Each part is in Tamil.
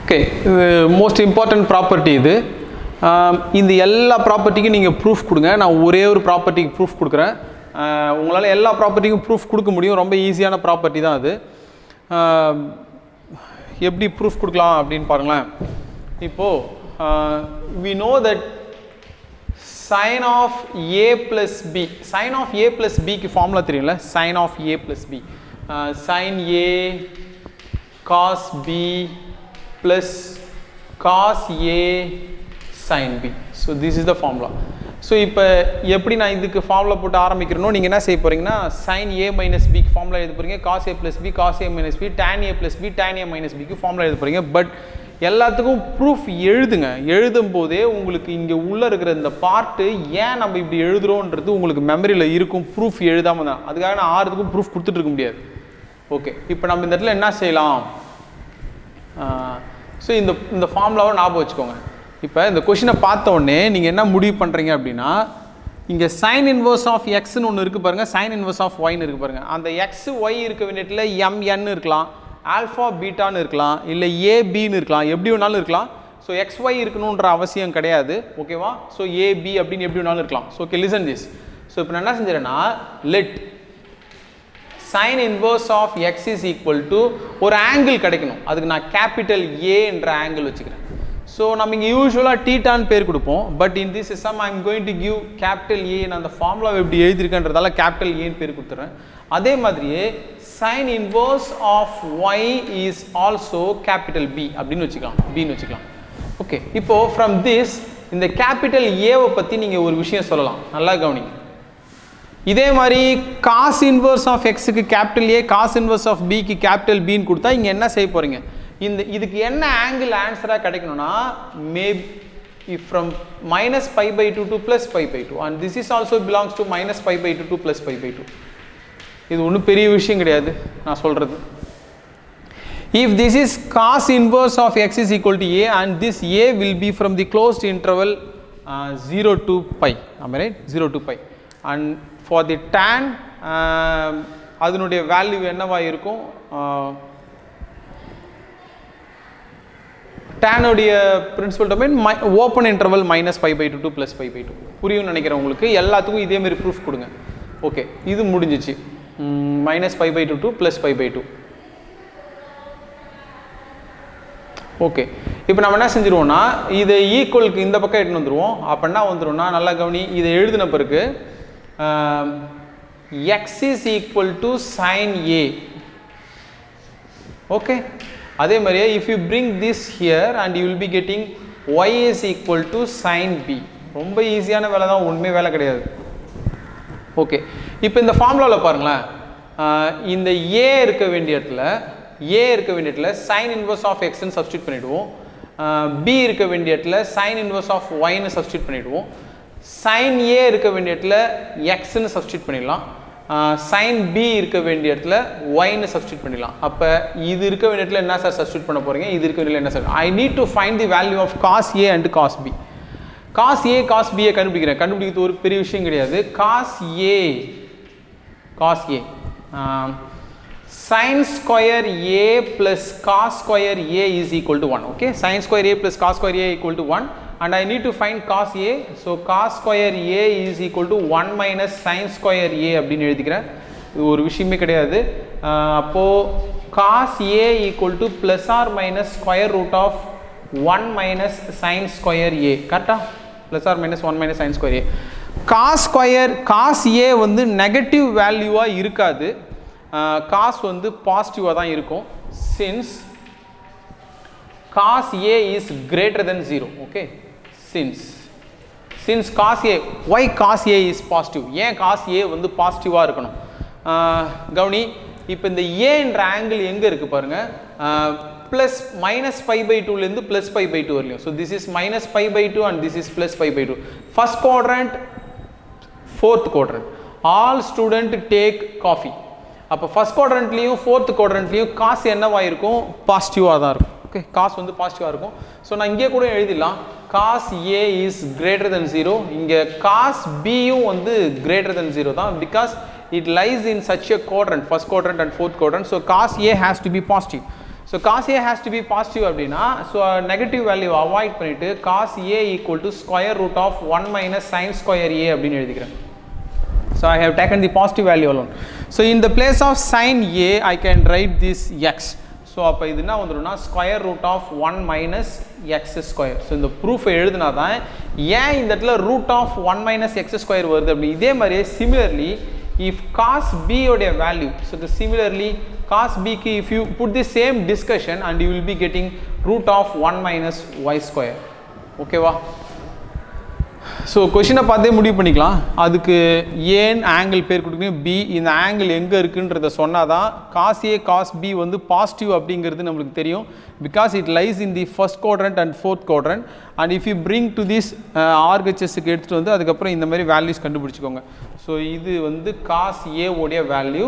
ஓகே இது மோஸ்ட் இம்பார்ட்டன்ட் ப்ராப்பர்ட்டி இது ஆம், இந்த எல்லா ப்ராப்பர்ட்டிக்கும் நீங்கள் ப்ரூஃப் கொடுங்க நான் ஒரே ஒரு ப்ராப்பர்ட்டிக்கு ப்ரூஃப் கொடுக்குறேன் உங்களால் எல்லா ப்ராப்பர்ட்டிக்கும் ப்ரூஃப் கொடுக்க முடியும் ரொம்ப ஈஸியான ப்ராப்பர்ட்டி தான் அது ஆம், எப்படி ப்ரூஃப் கொடுக்கலாம் அப்படின்னு பாருங்களேன் இப்போது we know that sin of a plus b sin of a plus b க்கு ஃபார்முலா தெரியும்ல sin of a plus b uh, sin a cos b plus cos a sin b so this is the formula so இப்போ எப்படி நான் இதுக்கு ஃபார்முலா போட்டு ஆரம்பிக்கிறனோ நீங்கள் என்ன செய்ய போறீங்கன்னா sin a மைனஸ் பிக்கு ஃபார்முலா எழுத போறீங்க cos a plus b cos a minus b tan a plus b tan a minus பிக்கு ஃபார்முலா எழுத போறீங்க பட் எல்லாத்துக்கும் ப்ரூஃப் எழுதுங்க எழுதும் போதே உங்களுக்கு இங்கே உள்ளே இருக்கிற இந்த பார்ட்டு ஏன் நம்ம இப்படி எழுதுறோன்றது உங்களுக்கு மெமரியில் இருக்கும் ப்ரூஃப் எழுதாமல் தான் அதுக்காக நான் ஆறுதுக்கும் ப்ரூஃப் கொடுத்துட்டு இருக்க முடியாது ஓகே இப்போ நம்ம இந்த இடத்துல என்ன செய்யலாம் ஸோ இந்த இந்த ஃபார்முலாவை ஞாபகம் வச்சுக்கோங்க இப்போ இந்த கொஷினை பார்த்த உடனே நீங்கள் என்ன முடிவு பண்ணுறீங்க அப்படின்னா இங்கே சைன் இன்வர்ஸ் ஆஃப் எக்ஸ்னு ஒன்று இருக்குது பாருங்கள் சைன் இன்வர்ஸ் ஆஃப் ஒய்னு இருக்குது பாருங்கள் அந்த எக்ஸ் ஒய் இருக்க வேண்டியதுல எம்என் இருக்கலாம் ஆல்ஃபா பீட்டான்னு இருக்கலாம் இல்லை ஏபின்னு இருக்கலாம் எப்படி வேணாலும் இருக்கலாம் ஸோ எக்ஸ் ஒய் இருக்கணுன்ற அவசியம் கிடையாது ஓகேவா ஸோ ஏபி அப்படின்னு எப்படி வேணாலும் இருக்கலாம் so okay listen this so இப்போ நான் என்ன செஞ்சிடறேன்னா let sin inverse of x is equal to ஒரு ஆங்கிள் கிடைக்கணும் அதுக்கு நான் கேபிட்டல் ஏ என்ற ஆங்கிள் வச்சுக்கிறேன் ஸோ நம்ம இங்கே யூஸ்வலாக டீட்டான்னு பேர் கொடுப்போம் but in this sum I am going to give capital A நான் அந்த ஃபார்முலாவை எப்படி எழுதியிருக்கேன்றதால கேபிட்டல் ஏன்னு பேர் கொடுத்துறேன் அதே மாதிரியே sin inverse of y is also capital B அப்படின்னு வச்சுக்கலாம் பின்னு வச்சுக்கலாம் ஓகே இப்போ ஃப்ரம் திஸ் இந்த கேபிட்டல் ஏவை பற்றி நீங்கள் ஒரு விஷயம் சொல்லலாம் நல்லா கவனிங்க இதே மாதிரி காஸ் இன்வர்ஸ் ஆஃப் எக்ஸுக்கு capital A cos inverse of பிக்கு கேபிட்டல் பின்னு கொடுத்தா இங்கே என்ன செய்ய போகிறீங்க இந்த இதுக்கு என்ன ஆங்கிள் ஆன்சராக கிடைக்கணும்னா may from minus pi by two to plus pi by two and this is also belongs to minus pi by two to plus pi by two இது ஒன்றும் பெரிய விஷயம் கிடையாது நான் சொல்கிறது if this is cos inverse of x is equal to a and this a will be from the closed interval uh, 0 to pi am I right 0 to pi and for the tan uh, அதனுடைய வேல்யூ என்னவா இருக்கும் டேனுடைய principal domain my open interval minus five by two to plus five by two புரியும்னு நினைக்கிறேன் உங்களுக்கு எல்லாத்துக்கும் இதே மாதிரி ப்ரூஃப் கொடுங்க ஓகே இது முடிஞ்சிச்சு minus five by two to plus five by two okay இப்போ நம்ம என்ன செஞ்சிருவோம்னா இதை ஈக்குவலுக்கு இந்த பக்கம் எடுத்துன்னு வந்துருவோம் அப்போ என்ன வந்துரும்னா நல்லா கவனி இதை எழுதின பிறகு x is equal to sine A okay அதே மாதிரியே if you bring this here and you will be getting y is equal to sine B ரொம்ப ஈஸியான வேலை தான் உண்மை வேலை கிடையாது ஓகே இப்போ இந்த ஃபார்முலாவில் பாருங்களேன் ஆஹ் இந்த ஏ இருக்க வேண்டிய இடத்துல ஏ இருக்க வேண்டிய இடத்துல சைன் இன்வர்ஸ் ஆஃப் எக்ஸ்ன்னு சப்ஸ்டியூட் பண்ணிவிடுவோம் பி இருக்க வேண்டிய இடத்துல சைன் இன்வர்ஸ் ஆஃப் ஒய்னு சப்ஸ்டியூட் பண்ணிவிடுவோம் சைன் ஏ இருக்க வேண்டிய இடத்துல எக்ஸ்ன்னு சப்ஸ்டியூட் பண்ணிடலாம் சைன் பி இருக்க வேண்டிய இடத்துல ஒய்னு சப்ஸ்டியூட் பண்ணிடலாம் அப்போ இது இருக்க வேண்டிய இடத்துல என்ன சார் சப்ஸ்டியூட் பண்ண போகிறீங்க இது இருக்க வேண்டிய என்ன sir I need to find the value of cos A and cos B cos A cos பியை கண்டுபிடிக்கிறேன் கண்டுபிடிக்கிறது ஒரு பெரிய விஷயம் கிடையாது cos A cos A sin square a plus cos square a is equal to 1 okay sin square a plus cos square a equal to 1 and I need to find cos a so cos square a is equal to 1 minus sin square a அப்படின்னு எழுதிக்கிறேன் இது ஒரு விஷயமே கிடையாது ஆஹ் அப்போ cos a equal to plus or minus square root of 1 minus sin square a கரெக்டா plus or minus 1 minus sin square a cos square cos a வந்து நெகட்டிவ் வேல்யூவாக இருக்காது காஸ் வந்து பாசிட்டிவாக தான் இருக்கும் since cos A is greater than zero okay since since cos A why cos A is positive ஏன் காஸ் ஏ வந்து பாசிட்டிவாக இருக்கணும் ஆஹ் கவுனி இப்போ இந்த ஏன்ற ஆங்கிள் எங்கே இருக்குது பாருங்கள் ப்ளஸ் மைனஸ் ஃபைவ் பை டூலேருந்து ப்ளஸ் ஃபைவ் பை டூ வரலையும் so this is minus five by two and this is plus five by two first quadrant fourth quadrant all student take coffee அப்போ ஃபஸ்ட் குவாட்ரண்ட்லேயும் ஃபோர்த் குவாட்ரண்ட்லேயும் காசு என்னவாக இருக்கும் பாசிட்டிவாக தான் இருக்கும் ஓகே காசு வந்து பாசிட்டிவாக இருக்கும் ஸோ நான் இங்கே கூட எழுதிடலாம் cos A is greater than zero இங்கே காஸ் பியும் வந்து கிரேட்டர் தென் ஜீரோ தான் because it lies in such a quadrant first quadrant and fourth quadrant so cos A has to be positive so cos A has to be positive அப்படின்னா ஸோ நெகட்டிவ் வேல்யூ அவாய்ட் பண்ணிவிட்டு cos A equal to square root of one minus sine square A அப்படின்னு எழுதிக்கிறேன் So I have taken the positive value alone. So in the place of sin A, I can write this x. So அப்போ இது என்ன வந்துடும்னா square root of one minus x square so இந்த ப்ரூஃபை எழுதுனா தான் ஏன் இந்த இடத்துல root of one minus x square வருது அப்படி இதே மாதிரியே சிமிலர்லி இஃப் காஸ் பி உடைய value so the similarly cos பிக்கு if you put the same discussion and you will be getting root of one minus y square ஓகேவா ஸோ கொஷினை பார்த்தே முடிவு பண்ணிக்கலாம் அதுக்கு ஏன் ஆங்கிள் பேர் கொடுக்கணும் பி இந்த ஆங்கிள் எங்கே இருக்குன்றத சொன்னால் தான் காஸ் ஏ காஸ் பி வந்து பாசிட்டிவ் அப்படிங்கிறது நம்மளுக்கு தெரியும் because it lies in the first quadrant and fourth quadrant and if you bring to this ஆர்ஹெச்எஸ்க்கு எடுத்துகிட்டு வந்து அதுக்கப்புறம் இந்த மாதிரி வேல்யூஸ் கண்டுபிடிச்சிக்கோங்க ஸோ இது வந்து காஸ் ஏ உடைய வேல்யூ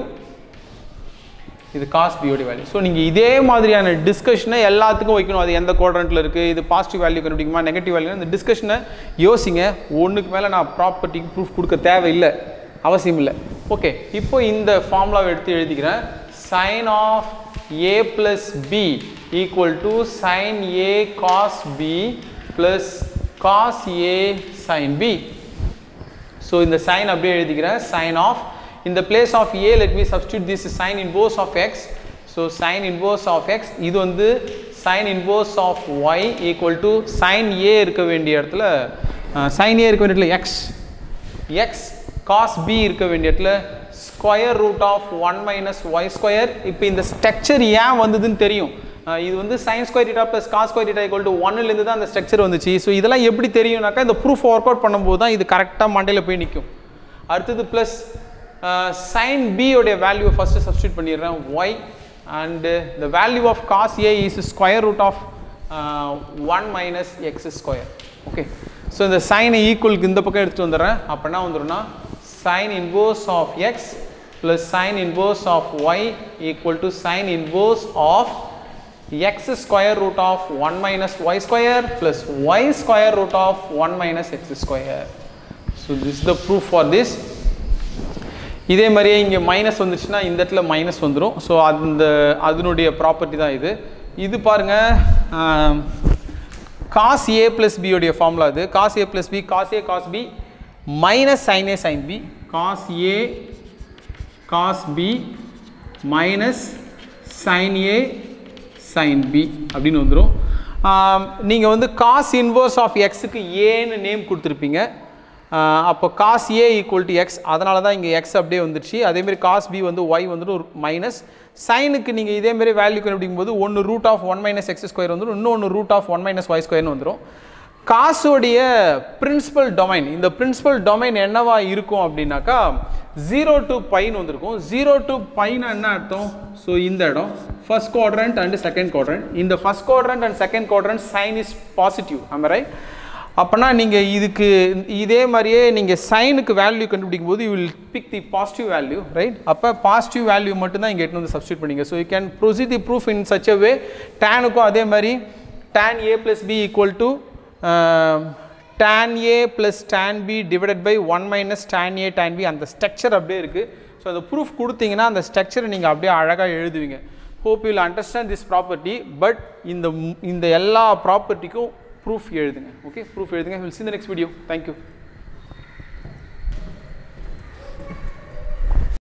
இது காஸ் பியோட வேல்யூ ஸோ நீங்கள் இதே மாதிரியான டிஸ்கஷனை எல்லாத்துக்கும் வைக்கணும் அது எந்த குவாட்ரண்ட்டில் இருக்குது இது பாசிட்டிவ் வேல்யூ கண்டுபிடிக்குமா நெகட்டிவ் வேல்யூ இந்த டிஸ்கஷனை யோசிங்க ஒன்றுக்கு மேலே நான் ப்ராப்பர்ட்டிக்கு ப்ரூஃப் கொடுக்க தேவையில்லை அவசியம் இல்லை ஓகே இப்போ இந்த ஃபார்முலாவை எடுத்து எழுதிக்கிறேன் sine of A plus B equal to sine A cos B plus cos A sine B so இந்த சைன் அப்படியே எழுதிக்கிறேன் sine of in the place of a let me substitute this sin inverse of x so sin inverse of x இது வந்து sin inverse of y equal to sin a இருக்க வேண்டிய இடத்துல அஹ், sin a இருக்க வேண்டிய இடத்துல x x cos b இருக்க வேண்டிய இடத்துல square root of one minus y square இப்போ இந்த ஸ்ட்ரக்சர் ஏன் வந்ததுன்னு தெரியும் அஹ், இது வந்து sine square theta plus cos square theta equal to ஒன்னுலேருந்து தான் அந்த ஸ்ட்ரக்சர் வந்துச்சு ஸோ இதெல்லாம் எப்படி தெரியும்னாக்கா இந்த ப்ரூஃப் ஒர்க் அவுட் பண்ணும்போது தான் இது கரெக்டாக மண்டையில் போய் நிற்கும் அடுத்தது ப்ளஸ் சைன் பி உடைய வேல்யூ ஃபஸ்ட்டு சப்ஸ்டியூட் பண்ணிடுறேன் y and the value of cos A is square root of one minus x square okay so இந்த சைனை ஈக்குவலுக்கு இந்த பக்கம் எடுத்துகிட்டு வந்துடுறேன் அப்போ என்ன வந்துடும்னா sine inverse of x plus sine inverse of y equal to sine inverse of x square root of 1 minus y square plus y square root of 1 minus x square. So this is the proof for this. இதே மாதிரியே இங்கே மைனஸ் வந்துச்சுன்னா இந்த இடத்துல மைனஸ் வந்துடும் ஸோ அந்த அதனுடைய ப்ராப்பர்ட்டி தான் இது இது பாருங்கள் காஸ் ஏ ப்ளஸ் பியோடைய ஃபார்முலா இது cos A plus B cos A cos B minus sine A sine B cos A cos B minus sine A sine B அப்படின்னு வந்துடும் நீங்கள் வந்து காஸ் இன்வர்ஸ் ஆஃப் எக்ஸுக்கு ஏன்னு நேம் கொடுத்துருப்பீங்க ஆஹ் அப்போ cos A equal to x அதனால தான் இங்கே எக்ஸ் அப்படியே வந்துருச்சு அதேமாரி காஸ் பி வந்து ஒய் வந்துட்டு ஒரு மைனஸ் சைனுக்கு நீங்கள் இதேமாரி வேல்யூ கண்டுபிடிக்கும் போது ஒன்று root of one minus x square வந்துடும் இன்னொன்று root of one minus y ஸ்கொயர்னு வந்துடும் காசோடைய பிரின்சிபல் டொமைன் இந்த பிரின்சிபல் டொமைன் என்னவா இருக்கும் அப்படின்னாக்கா ஜீரோ டு பைன்னு வந்திருக்கும் ஜீரோ டு பைனா என்ன அர்த்தம் ஸோ இந்த இடம் first quadrant and second quadrant இந்த first quadrant and second quadrant sine is positive am I right அப்போனா நீங்கள் இதுக்கு இதே மாதிரியே நீங்கள் சைனுக்கு வேல்யூ கண்டுபிடிக்கும் போது you will pick the positive value right அப்போ பாசிட்டிவ் வேல்யூ மட்டும்தான் இங்கே எட்டு வந்து சப்ஸ்டியூட் பண்ணிங்க so you can proceed the proof in such a way டேனுக்கும் அதே மாதிரி tan A plus B equal to tan A plus tan B divided by one minus tan A tan B அந்த ஸ்ட்ரக்சர் அப்படியே இருக்குது ஸோ அந்த ப்ரூஃப் கொடுத்தீங்கன்னா அந்த ஸ்ட்ரக்சரை நீங்கள் அப்படியே அழகாக எழுதுவீங்க hope you understand this property but இந்த இந்த எல்லா ப்ராப்பர்ட்டிக்கும் ப்ரூஃப் எழுதுங்க ஓகே ப்ரூஃப் எழுதுங்க will see the next video thank you